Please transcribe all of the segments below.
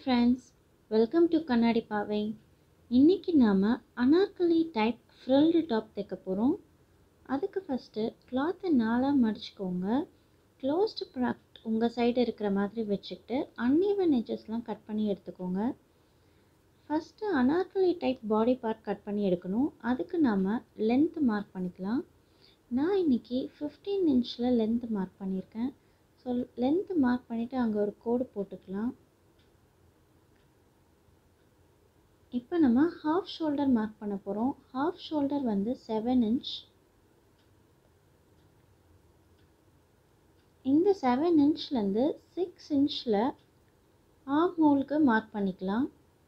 friends welcome to கண்ணாடி பாவை இன்றைக்கி நாம் அனார்கலி டைப் ஃப்ரில்டு டாப் தைக்க போகிறோம் அதுக்கு ஃபஸ்ட்டு கிளாத்தை நாலாக மடிச்சுக்கோங்க க்ளோஸ்டு ப்ராக்ட் உங்கள் சைடு இருக்கிற மாதிரி வச்சுக்கிட்டு அன்ஈவன் எட்ஜஸ்லாம் கட் பண்ணி எடுத்துக்கோங்க first Anarkali type body part cut பண்ணி எடுக்கணும் அதுக்கு நாம் லென்த்து மார்க் பண்ணிக்கலாம் நான் இன்றைக்கி ஃபிஃப்டீன் இன்ச்சில் லென்த்து மார்க் பண்ணியிருக்கேன் ஸோ லென்த்து மார்க் பண்ணிவிட்டு அங்கே ஒரு கோடு போட்டுக்கலாம் இப்போ நம்ம ஹாஃப் ஷோல்டர் மார்க் பண்ண போகிறோம் ஹாஃப் ஷோல்டர் வந்து செவன் இன்ச் இந்த செவன் இன்ச்லேருந்து சிக்ஸ் இன்ச்சில் ஆஃப் ஹோலுக்கு மார்க் பண்ணிக்கலாம்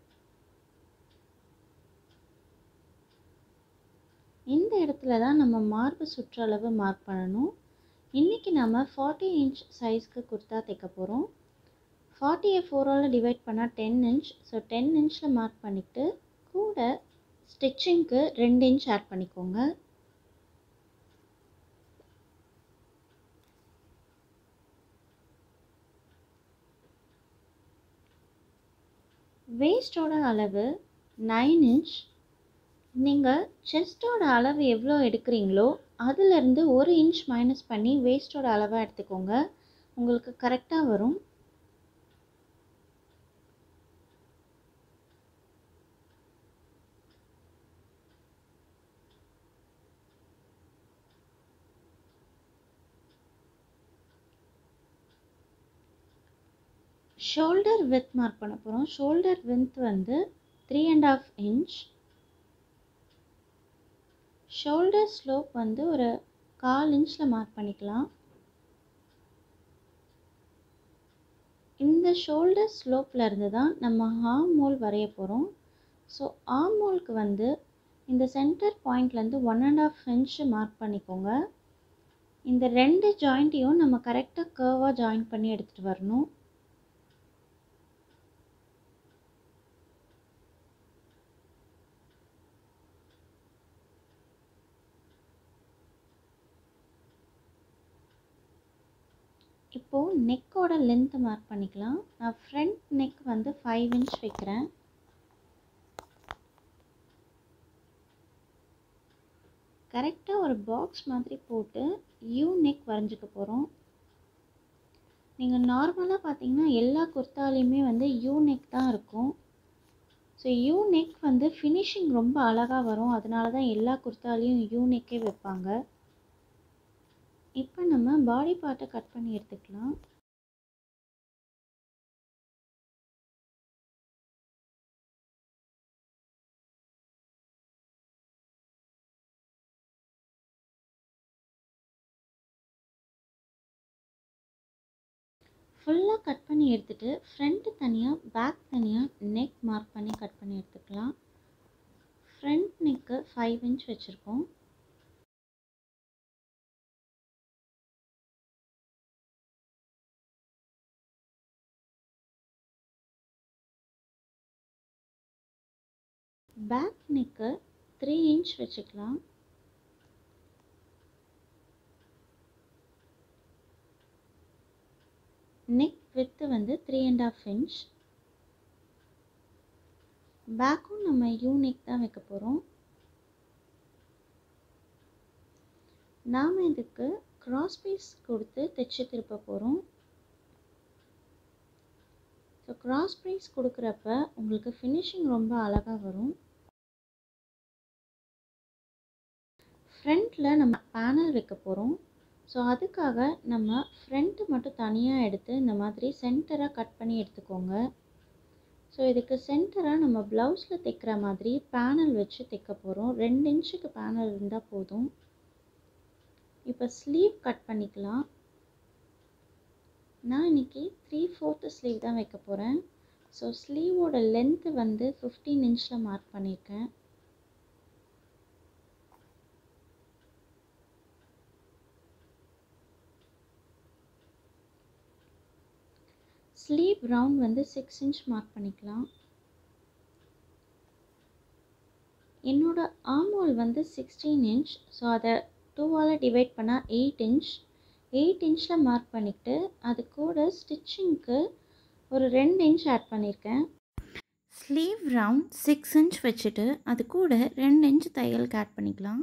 இந்த இடத்துல தான் நம்ம மார்பு சுற்றளவு மார்க் பண்ணணும் இன்றைக்கி நம்ம ஃபார்ட்டி இன்ச் சைஸ்க்கு குர்த்தா தைக்க போகிறோம் ஃபார்ட்டியை ஃபோரால் டிவைட் பண்ணால் டென் இன்ச் ஸோ டென் இன்ச்சில் மார்க் பண்ணிவிட்டு கூட ஸ்டிச்சிங்க்கு ரெண்டு இன்ச் ஆட் பண்ணிக்கோங்க வேஸ்டோட அளவு நைன் இன்ச் நீங்கள் செஸ்டோட அளவு எவ்வளோ எடுக்கிறீங்களோ அதிலேருந்து ஒரு இன்ச் மைனஸ் பண்ணி வேஸ்ட்டோட அளவாக எடுத்துக்கோங்க உங்களுக்கு கரெக்டாக வரும் ஷோல்டர் வித் மார்க் பண்ண போகிறோம் ஷோல்டர் வித் வந்து three and half inch shoulder slope வந்து ஒரு கால் இன்ச்சில் மார்க் பண்ணிக்கலாம் இந்த ஷோல்டர் ஸ்லோப்பில் இருந்து தான் நம்ம ஆம் மோல் வரைய போகிறோம் ஸோ ஆம் மோலுக்கு வந்து இந்த சென்டர் பாயிண்ட்லேருந்து one and half inch mark பண்ணிக்கோங்க இந்த ரெண்டு ஜாயிண்ட்டையும் நம்ம கரெக்டாக கர்வாக ஜாயின் பண்ணி எடுத்துகிட்டு வரணும் இப்போது நெக்கோட லென்த்து மார்க் பண்ணிக்கலாம் நான் ஃப்ரண்ட் நெக் வந்து ஃபைவ் இன்ச் வைக்கிறேன் கரெக்டாக ஒரு பாக்ஸ் மாதிரி போட்டு யூ நெக் வரைஞ்சிக்க போகிறோம் நீங்கள் நார்மலாக பார்த்தீங்கன்னா எல்லா குர்த்தாலையுமே வந்து யூ நெக் தான் இருக்கும் ஸோ யூ நெக் வந்து ஃபினிஷிங் ரொம்ப அழகாக வரும் அதனால தான் எல்லா குர்த்தாலையும் யூ நெக்கே வைப்பாங்க இப்போ நம்ம பாடி பார்ட்டை கட் பண்ணி எடுத்துக்கலாம் ஃபுல்லாக கட் பண்ணி எடுத்துகிட்டு ஃப்ரண்ட்டு தனியாக பேக் தனியாக நெக் மார்க் பண்ணி கட் பண்ணி எடுத்துக்கலாம் ஃப்ரண்ட் நெக்கு ஃபைவ் இன்ச் வச்சுருக்கோம் பேக் நெக்கு த்ரீ இன்ச் வச்சுக்கலாம் நெக் வித்து வந்து த்ரீ அண்ட் ஆஃப் இன்ச் பேக்கும் நம்ம யூ நெக் தான் வைக்க போகிறோம் நாம் இதுக்கு க்ராஸ் பீஸ் கொடுத்து தைச்சி திருப்ப போகிறோம் ஸோ க்ராஸ் ப்ரைஸ் கொடுக்குறப்ப உங்களுக்கு ஃபினிஷிங் ரொம்ப அழகாக வரும் ஃப்ரண்ட்டில் நம்ம பேனல் வைக்க போகிறோம் ஸோ அதுக்காக நம்ம ஃப்ரண்ட்டு மட்டும் தனியாக எடுத்து இந்த மாதிரி சென்டராக கட் பண்ணி எடுத்துக்கோங்க ஸோ இதுக்கு சென்டராக நம்ம ப்ளவுஸில் தைக்கிற மாதிரி பேனல் வச்சு தைக்க போகிறோம் ரெண்டு இன்ச்சுக்கு பேனல் இருந்தால் போதும் இப்போ ஸ்லீவ் கட் பண்ணிக்கலாம் நான் இன்றைக்கி த்ரீ ஃபோர்த்து ஸ்லீவ் தான் வைக்க போகிறேன் ஸோ ஸ்லீவோட லென்த்து வந்து ஃபிஃப்டீன் இன்ச்சில் மார்க் பண்ணியிருக்கேன் ஸ்லீவ் ரவுண்ட் வந்து சிக்ஸ் இன்ச் மார்க் பண்ணிக்கலாம் என்னோட ஆர்மோல் வந்து சிக்ஸ்டீன் இன்ச் ஸோ அதை டூவால் டிவைட் பண்ணால் எயிட் இன்ச் எயிட் இன்ச்சில் மார்க் பண்ணிக்கிட்டு அது கூட ஸ்டிச்சிங்க்கு ஒரு ரெண்டு இன்ச் ஆட் பண்ணியிருக்கேன் ஸ்லீவ் ரவுண்ட் சிக்ஸ் இன்ச் வச்சுட்டு அது கூட ரெண்டு இன்ச் தையலுக்கு ஆட் பண்ணிக்கலாம்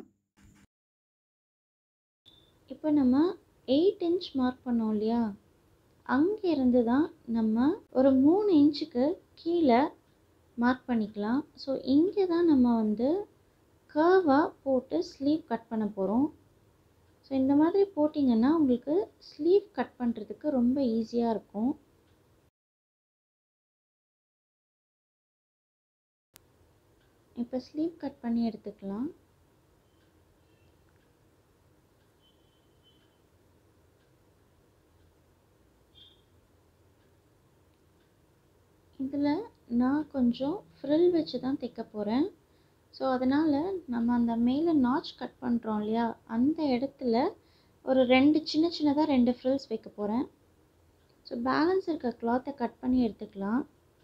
இப்போ நம்ம எயிட் இன்ச் மார்க் பண்ணோம் இல்லையா அங்கே இருந்து தான் நம்ம ஒரு மூணு இன்ச்சுக்கு கீழே மார்க் பண்ணிக்கலாம் ஸோ இங்கே தான் நம்ம வந்து கர்வாக போட்டு ஸ்லீவ் கட் பண்ண போகிறோம் ஸோ இந்த மாதிரி போட்டிங்கன்னா உங்களுக்கு ஸ்லீவ் கட் பண்ணுறதுக்கு ரொம்ப ஈஸியாக இருக்கும் இப்போ ஸ்லீவ் கட் பண்ணி எடுத்துக்கலாம் இதில் நான் கொஞ்சம் ஃப்ரில் வச்சு தான் தைக்க போகிறேன் ஸோ அதனால் நம்ம அந்த மேலே நாச் கட் பண்ணுறோம் இல்லையா அந்த இடத்துல ஒரு ரெண்டு சின்ன சின்னதாக ரெண்டு ஃப்ரில்ஸ் வைக்க போகிறேன் ஸோ பேலன்ஸ் இருக்க கிளாத்தை கட் பண்ணி எடுத்துக்கலாம்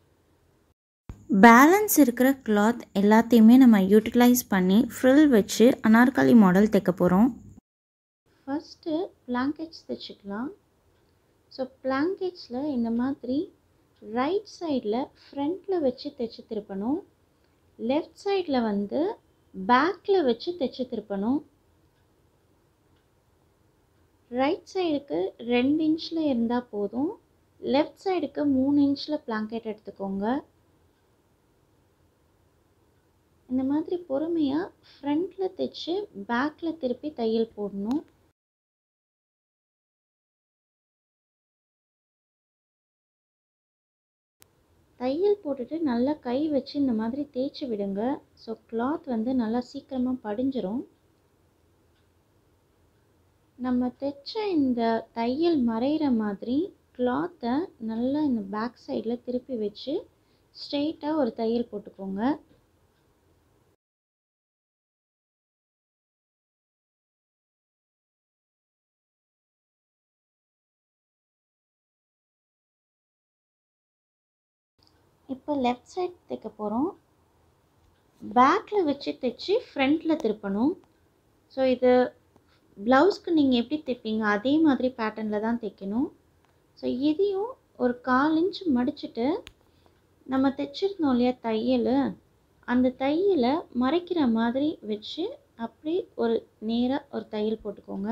பேலன்ஸ் இருக்கிற கிளாத் எல்லாத்தையுமே நம்ம யூட்டிலைஸ் பண்ணி ஃப்ரில் வச்சு அனார்கலி மாடல் தைக்க போகிறோம் ஃபஸ்ட்டு பிளாங்கெட்ஸ் தைச்சிக்கலாம் ஸோ பிளாங்கெட்ஸில் இந்த மாதிரி ரைட் சைடில் ஃப்ரண்ட்டில் வச்சு தைச்சி திருப்பணும் லெஃப்ட் சைடில் வந்து பேக்கில் வச்சு தைச்சி திருப்பணும் ரைட் சைடுக்கு ரெண்டு இன்ச்சில் இருந்தால் போதும் லெஃப்ட் சைடுக்கு மூணு இன்ச்சில் பிளாங்கெட் எடுத்துக்கோங்க இந்த மாதிரி பொறுமையாக ஃப்ரண்ட்டில் தைச்சு பேக்கில் திருப்பி தையல் போடணும் தையல் போட்டுட்டு நல்லா கை வச்சு இந்த மாதிரி தேய்ச்சி விடுங்க ஸோ கிளாத் வந்து நல்லா சீக்கிரமாக படிஞ்சிரும் நம்ம தைச்ச இந்த தையல் மறைகிற மாதிரி கிளாத்தை நல்லா இந்த பேக் சைடில் திருப்பி வச்சு ஸ்ட்ரெயிட்டாக ஒரு தையல் போட்டுக்கோங்க இப்போ லெஃப்ட் சைட் தைக்க போகிறோம் பேக்கில் வச்சு தைச்சி ஃப்ரண்ட்டில் திருப்பணும் ஸோ இது ப்ளவுஸ்க்கு நீங்கள் எப்படி தைப்பீங்க அதே மாதிரி பேட்டர்னில் தான் தைக்கணும் ஸோ இதையும் ஒரு கால் இன்ச் மடிச்சுட்டு நம்ம தைச்சிருந்தோம் இல்லையா தையல் அந்த தையலை மறைக்கிற மாதிரி வச்சு அப்படி ஒரு நேராக ஒரு தையல் போட்டுக்கோங்க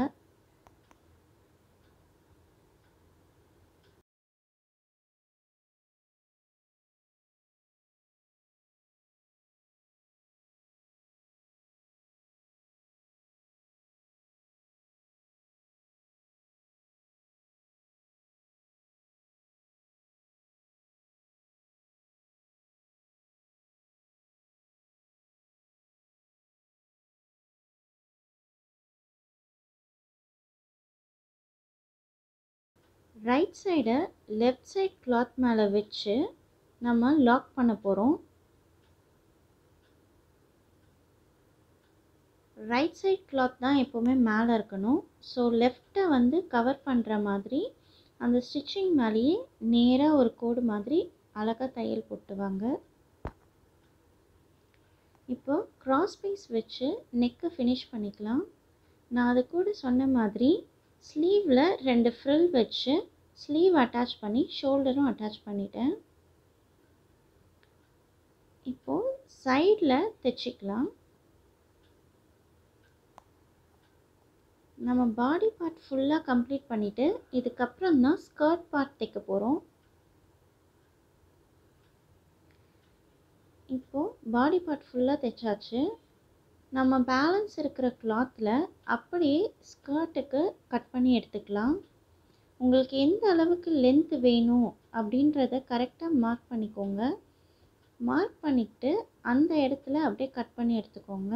ரைட் சைடை லெஃப்ட் சைட் கிளாத் மேலே வச்சு நம்ம லாக் பண்ண போகிறோம் ரைட் சைட் கிளாத் தான் எப்போவுமே மேலே இருக்கணும் ஸோ லெஃப்ட்டை வந்து கவர் பண்ணுற மாதிரி அந்த ஸ்டிச்சிங் மேலேயே நேராக ஒரு கோடு மாதிரி அழகாக தையல் போட்டுவாங்க இப்போ கிராஸ் பீஸ் வச்சு நெக்கை ஃபினிஷ் பண்ணிக்கலாம் நான் அது கூட சொன்ன மாதிரி ஸ்லீவில் ரெண்டு ஃப்ரில் வச்சு ஸ்லீவ் அட்டாச் பண்ணி ஷோல்டரும் அட்டாச் பண்ணிட்டேன் இப்போது சைடில் தைச்சிக்கலாம் நம்ம பாடி பார்ட் ஃபுல்லாக கம்ப்ளீட் பண்ணிவிட்டு இதுக்கப்புறம் தான் ஸ்கர்ட் பார்ட் தைக்க போகிறோம் இப்போது பாடி பார்ட் ஃபுல்லாக தைச்சாச்சு நம்ம பேலன்ஸ் இருக்கிற கிளாத்தில் அப்படியே ஸ்கர்ட்டுக்கு கட் பண்ணி எடுத்துக்கலாம் உங்களுக்கு எந்த அளவுக்கு லென்த் வேணும் அப்படின்றத கரெக்டாக மார்க் பண்ணிக்கோங்க மார்க் பண்ணிவிட்டு அந்த இடத்துல அப்படியே கட் பண்ணி எடுத்துக்கோங்க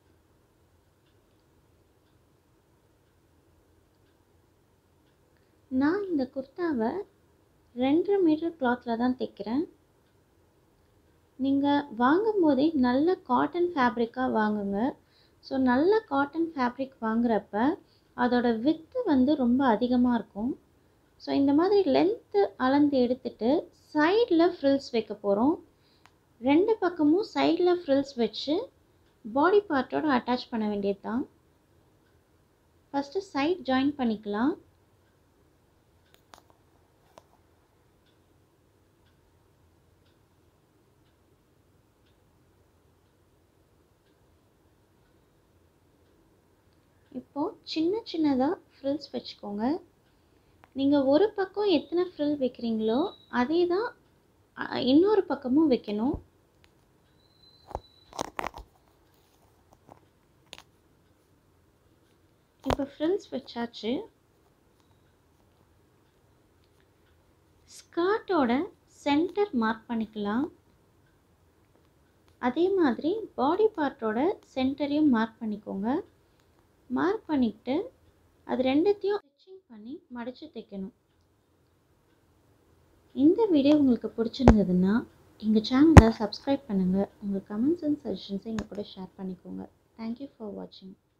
நான் இந்த குர்தாவை ரெண்டரை மீட்டர் கிளாத்தில் தான் தைக்கிறேன் நீங்கள் வாங்கும் போதே நல்ல காட்டன் ஃபேப்ரிக்காக வாங்குங்க ஸோ நல்ல காட்டன் ஃபேப்ரிக் வாங்குறப்ப அதோட வித்து வந்து ரொம்ப அதிகமாக இருக்கும் ஸோ இந்த மாதிரி லென்த்து அளந்து எடுத்துட்டு சைடில் ஃப்ரில்ஸ் வைக்க போகிறோம் ரெண்டு பக்கமும் சைடில் ஃப்ரில்ஸ் வச்சு பாடி பார்ட்டோட அட்டாச் பண்ண வேண்டியது தான் ஃபஸ்ட்டு சைட் ஜாயின் பண்ணிக்கலாம் இப்போது சின்ன சின்னதாக ஃப்ரில்ஸ் வச்சுக்கோங்க நீங்கள் ஒரு பக்கம் எத்தனை ஃப்ரில் வைக்கிறீங்களோ அதே தான் அ, இன்னொரு பக்கமும் வைக்கணும் இப்போ ஃப்ரில்ஸ் வச்சாச்சு ஸ்கர்ட்டோட சென்டர் மார்க் பண்ணிக்கலாம் அதே மாதிரி பாடி பார்ட்டோட சென்டரையும் மார்க் பண்ணிக்கோங்க மார்க் பண்ணிக்கிட்டு அது ரெண்டுத்தையும் ஸ்டிச்சிங் பண்ணி மடித்து தைக்கணும் இந்த வீடியோ உங்களுக்கு பிடிச்சிருந்ததுன்னா எங்கள் சேனலை சப்ஸ்கிரைப் பண்ணுங்கள் உங்கள் கமெண்ட்ஸ் அண்ட் சஜஷன்ஸை எங்கள் கூட ஷேர் பண்ணிக்கோங்க தேங்க்யூ ஃபார் வாட்சிங்